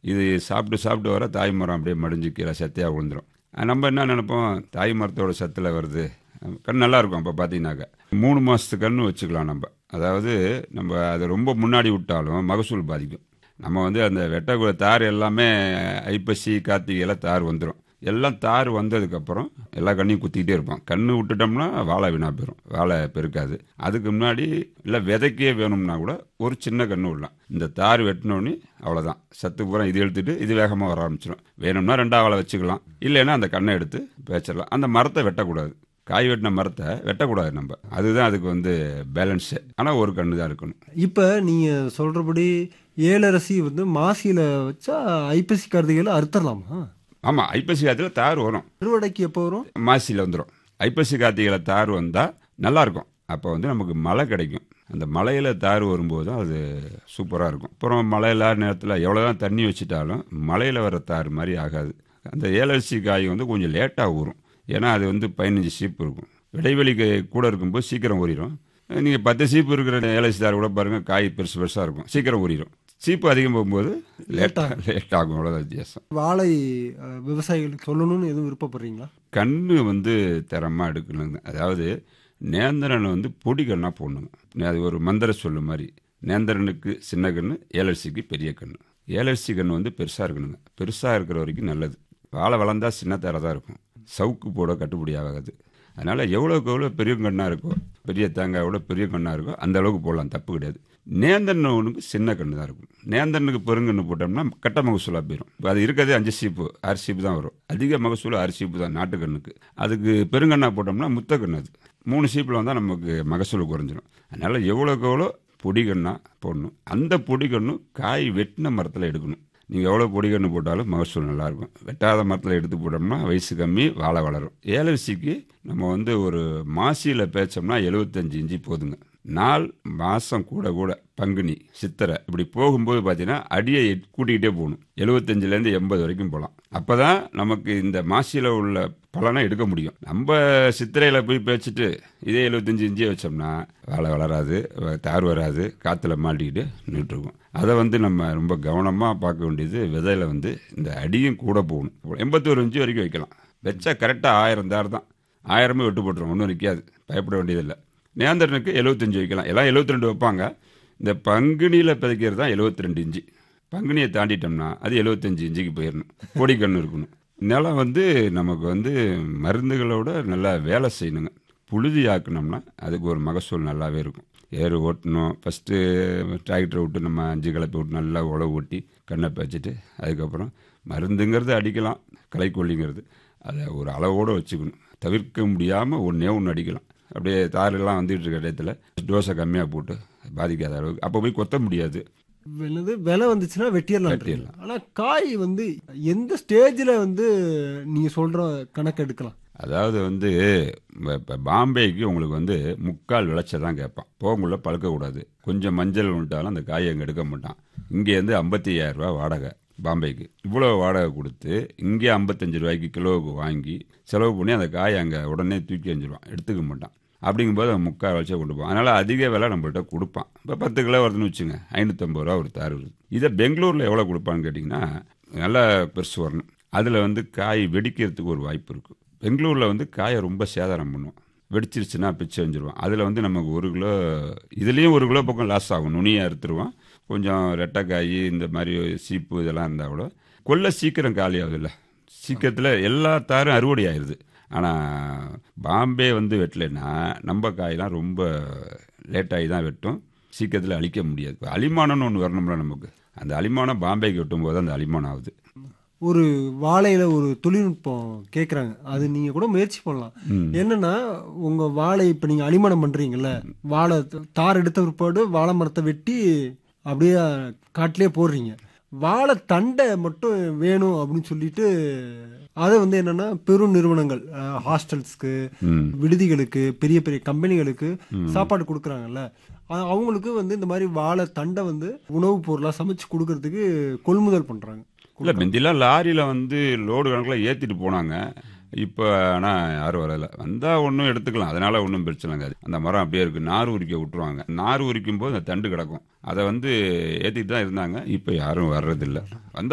இது சாப்பிட்டு சாப்பிட்டு வர தாய் மரம் அப்படியே மடிஞ்சு கீழே சத்தையாக விழுந்துரும் அஹ் நம்ம என்ன நினைப்போம் தாய் மரத்தோட சத்தில் வருது கண் நல்லா இருக்கும் அப்போ பார்த்தீங்கன்னாக்க மூணு மாதத்து கன்று வச்சுக்கலாம் நம்ம அதாவது நம்ம அதை ரொம்ப முன்னாடி விட்டாலும் மகசூல் பாதிக்கும் நம்ம வந்து அந்த வெட்டக்குள்ள தார் எல்லாமே ஐப்பசி கார்த்திகையில் தார் வந்துடும் எல்லாம் தார் வந்ததுக்கப்புறம் எல்லா கண்ணையும் குத்திக்கிட்டே இருப்போம் கண்ணு விட்டுட்டோம்னா வாழை வீணா போயிடும் வாழை பெருக்காது அதுக்கு முன்னாடி இல்லை விதைக்கே வேணும்னா கூட ஒரு சின்ன கன்று விடலாம் இந்த தார் வெட்டினோடனே அவ்வளோதான் சத்து பூரா இது எடுத்துட்டு இது வேகமாக வர ஆரம்பிச்சிடும் வேணும்னா ரெண்டாவது வாழை வச்சுக்கலாம் இல்லைன்னா அந்த கண்ணை எடுத்து பேச்சிடலாம் அந்த மரத்தை வெட்டக்கூடாது காய் வெட்டின மரத்தை வெட்டக்கூடாது நம்ம அதுதான் அதுக்கு வந்து பேலன்ஸு ஆனால் ஒரு கன்று தான் இருக்கணும் இப்போ நீங்கள் சொல்கிறபடி ஏலரசி வந்து மாசியில் வச்சா ஐப்பசி கார்த்திகையில் அறுத்தரலாமா ஆமாம் ஐப்பசி காலத்தில் தார் வரும் அறுவடைக்கு எப்போ வரும் மாசியில் வந்துடும் ஐப்பசி கார்த்திகையில் தார் வந்தால் நல்லாயிருக்கும் அப்போ வந்து நமக்கு மழை கிடைக்கும் அந்த மலையில் தார் வரும்போது தான் அது சூப்பராக இருக்கும் அப்புறம் மழை இல்லாத நேரத்தில் எவ்வளோ தான் தண்ணி வச்சுட்டாலும் மலையில் வர தார் மாதிரி ஆகாது அந்த ஏலரிசி காய் வந்து கொஞ்சம் லேட்டாக ஊறும் ஏன்னா அது வந்து பதினஞ்சு சீப்பு இருக்கும் இடைவெளி க- கூட இருக்கும்போது சீக்கிரம் ஊறிடும் நீங்கள் பத்து சீப்பு இருக்கிற ஏலரிசி தார் கூட பாருங்கள் காய் பெருசு பெருசாக இருக்கும் சீக்கிரம் ஊறிடும் சீப்பு அதிகம் போகும்போது லேட்டாக லேட் ஆகும் அவ்வளோதான் வித்தியாசம் வாழை அஹ், விவசாயிகளுக்கு சொல்லணும்னு எதுவும் விருப்பப்படுறீங்களா கண்ணு வந்து தரமாக எடுக்கணுங்க அதாவது நேந்திரன் வந்து பொடி கண்ணாக போடணுங்க அது ஒரு மந்திர சொல்லு மாதிரி நேந்திரனுக்கு சின்ன கண்ணு ஏலரிசிக்கு பெரிய கண்ணு ஏலரிசி கண்ணு வந்து பெருசாக இருக்கணுங்க பெருசாக இருக்கிற வரைக்கும் நல்லது வாழை வளர்ந்தா சின்ன தர தான் இருக்கும் சவுக்கு போட கட்டுப்படி ஆகாது அதனால் எவ்வளோக்கு எவ்வளோ பெரிய கண்ணாக இருக்கோ பெரிய தேங்காயோட பெரிய கண்ணாக இருக்கோ அந்த அளவுக்கு போடலாம் தப்பு கிடையாது நேந்திரனுக்கு சின்ன கண்ணு தான் இருக்கும் நேந்திரனுக்கு பெருங்கண்ணு போட்டோம்னா கட்ட மகசூலாக போயிடும் இப்போ அது இருக்கிறதே அஞ்சு சீப்பு ஆறு சீப்பு தான் வரும் அதிக மகசூல் ஆறு சீப்பு தான் நாட்டு கண்ணுக்கு அதுக்கு பெருங்கண்ணா போட்டோம்னா முத்த கண்ணு அது மூணு சீப்பில் வந்தால் நமக்கு மகசூல் குறைஞ்சிரும் அதனால் எவ்வளோக்கு எவ்வளோ பொடிகண்ணா போடணும் அந்த பொடிகண்ணும் காய் வெட்டின மரத்தில் எடுக்கணும் நீங்கள் எவ்வளோ பொடிகன்று போட்டாலும் மகசூல் நல்லாயிருக்கும் வெட்டாத மரத்தில் எடுத்து போட்டோம்னா வயசு கம்மி வாழை வளரும் ஏலரிசிக்கு நம்ம வந்து ஒரு மாசியில் பேச்சோம்னா எழுபத்தஞ்சு இஞ்சி போதுங்க நாள் மாதம் கூட கூட பங்குனி சித்திரை இப்படி போகும்போது பார்த்தீங்கன்னா அடியை கூட்டிக்கிட்டே போகணும் எழுபத்தஞ்சிலேருந்து எண்பது வரைக்கும் போகலாம் அப்போ தான் நமக்கு இந்த மாசியில் உள்ள பலனை எடுக்க முடியும் நம்ம சித்திரையில் போய் பேச்சுட்டு இதே எழுபத்தஞ்சு இஞ்சியை வச்சோம்னா வாழை வளராது வ- தார் வராது காற்றுல மாட்டிக்கிட்டு நின்றுருக்கும் அதை வந்து நம்ம ரொம்ப கவனமாக பார்க்க வேண்டியது விதையில வந்து இந்த அடியும் கூட போகணும் எண்பத்தோரு இன்ச்சு வரைக்கும் வைக்கலாம் வச்சா கரெக்டாக ஆயிரம் தார் தான் ஆயிரமே வெட்டு போட்டுரும் ஒன்றும் நிற்காது பயப்பட வேண்டியதில்லை நேந்திரனுக்கு எழுபத்தஞ்சு வைக்கலாம் எல்லாம் 72 வைப்பாங்க இந்த பங்குனியில் பிதைக்கிறது தான் 72 இன்ச்சு பங்குனியை தாண்டிட்டோம்னா அது 75 இன்ச்சுக்கு போயிடணும் பொடிக்கண்ணு இருக்கணும் நிலம் வந்து நமக்கு வந்து மருந்துகளோட நல்லா வேலை செய்யணுங்க புழுதி ஆக்கணும்னா அதுக்கு ஒரு மகசூல் நல்லாவே இருக்கும் ஏறு ஓட்டணும் ஃபஸ்ட்டு டிராக்டரை விட்டு நம்ம அஞ்சு கலப்பை விட்டு நல்லா உழவு ஓட்டி கண்ணை பச்சிட்டு அதுக்கப்புறம் மருந்துங்கிறது அடிக்கலாம் களைக்கொல்லிங்கிறது அதை ஒரு அளவோடு வச்சுக்கணும் தவிர்க்க முடியாமல் ஒன்றே ஒன்று அடிக்கலாம் அப்படியே தாரெல்லாம் வந்துட்டு இருக்க டயத்தில் டோஸை கம்மியாக போட்டு பாதிக்காத அளவுக்கு அப்போ போய் கொத்த முடியாது என்னது விலை வந்துச்சுன்னா வெட்டிடலாம் வெட்டிடலாம். ஆனால் காய் வந்து எந்த ஸ்டேஜில் வந்து நீங்கள் சொல்கிற கணக்கு எடுக்கலாம் அதாவது வந்து இப்போ பாம்பேக்கு உங்களுக்கு வந்து முக்கால் விளைச்சல் தான் கேட்பான் போகுள்ள பழுக்கக்கூடாது கொஞ்சம் மஞ்சள் விட்டாலும் அந்த காயை அங்கே எடுக்க மாட்டான் இங்கேருந்து ஐம்பத்தி ஐயாயிரம் ரூபா வாடகை பாம்பேக்கு இவ்வளோ வாடகை கொடுத்து இங்கே ஐம்பத்தஞ்சு ரூபாய்க்கு கிலோவுக்கு வாங்கி செலவு பண்ணி அந்த காயை அங்கே உடனே தூக்கி எறிஞ்சிருவான் எடுத்துக்க மாட்டான் அப்படிங்கும்போது அவன் முக்கால் விளைச்சல் கொண்டு போவான் அதனால் அதிக விலை நம்மள்ட்ட கொடுப்பான் இப்போ பத்து கிலோ வருதுன்னு வச்சுங்க ஐநூற்றம்பது ரூபா ஒரு தார் வருது இதை பெங்களூரில் எவ்வளோ கொடுப்பான்னு கேட்டிங்கன்னா நல்லா பெருசு வரணும் அதில் வந்து காய் வெடிக்கிறதுக்கு ஒரு வாய்ப்பு இருக்குது பெங்களூரில் வந்து காயை ரொம்ப சேதாரம் பண்ணுவோம் வெடிச்சிருச்சுன்னா பிச்சு வஞ்சிருவோம் அதில் வந்து நமக்கு ஒரு கிலோ இதுலேயும் ஒரு கிலோ பக்கம் லாஸ் ஆகும் நுனியை அறுத்துருவோம் கொஞ்சம் ரெட்டைக்காய் இந்த மாதிரி சீப்பு இதெல்லாம் இருந்தால் கூட கொல்லை சீக்கிரம் காலி ஆகுதுல்ல சீக்கிரத்தில் எல்லா தாரும் அறுவடை ஆயிடுது ஆனால் பாம்பே வந்து வெட்டலைன்னா நம்ம காயெல்லாம் ரொம்ப லேட்டாகி தான் வெட்டும் சீக்கிரத்தில் அழிக்க முடியாது இப்ப அலிமானம்னு ஒன்று வரணும்ல நமக்கு அந்த அலிமானம் பாம்பேக்கு வெட்டும்போது அந்த அலிமானம் ஆகுது ஒரு வாழையில ஒரு தொழில்நுட்பம் கேட்குறாங்க அது நீங்க கூட முயற்சி பண்ணலாம் என்னன்னா உங்க வாழை இப்ப நீங்க அலிமணம் பண்றீங்கல்ல வாழை தார் எடுத்த பிற்பாடு வாழை மரத்தை வெட்டி அப்படியே காட்டிலே போடுறீங்க வாழை தண்டை மட்டும் வேணும் அப்படின்னு சொல்லிட்டு அதை வந்து என்னன்னா பெரும் நிறுவனங்கள் ஹாஸ்டல்ஸ்க்கு ம் விடுதிகளுக்கு பெரிய பெரிய கம்பெனிகளுக்கு சாப்பாடு கொடுக்குறாங்கல்ல அ- அவங்களுக்கு வந்து இந்த மாதிரி வாழை தண்டை வந்து உணவுப் பொருளாக சமைச்சு கொடுக்கறதுக்கு கொள்முதல் பண்றாங்க இல்லை முந்திலாம் லாரியில் வந்து லோடு கணக்கில் ஏற்றிட்டு போனாங்க இப்போ ஆனால் யாரும் வரல வந்தால் ஒன்றும் எடுத்துக்கலாம் அதனால ஒன்றும் பிரச்சனை இருக்காது அந்த மரம் அப்படியே இருக்குது நார் உரிக்க விட்டுருவாங்க நார் உரிக்கும் போது அந்த தண்டு கிடக்கும் அதை வந்து ஏற்றிட்டு தான் இருந்தாங்க இப்போ யாரும் வர்றதில்ல வந்தா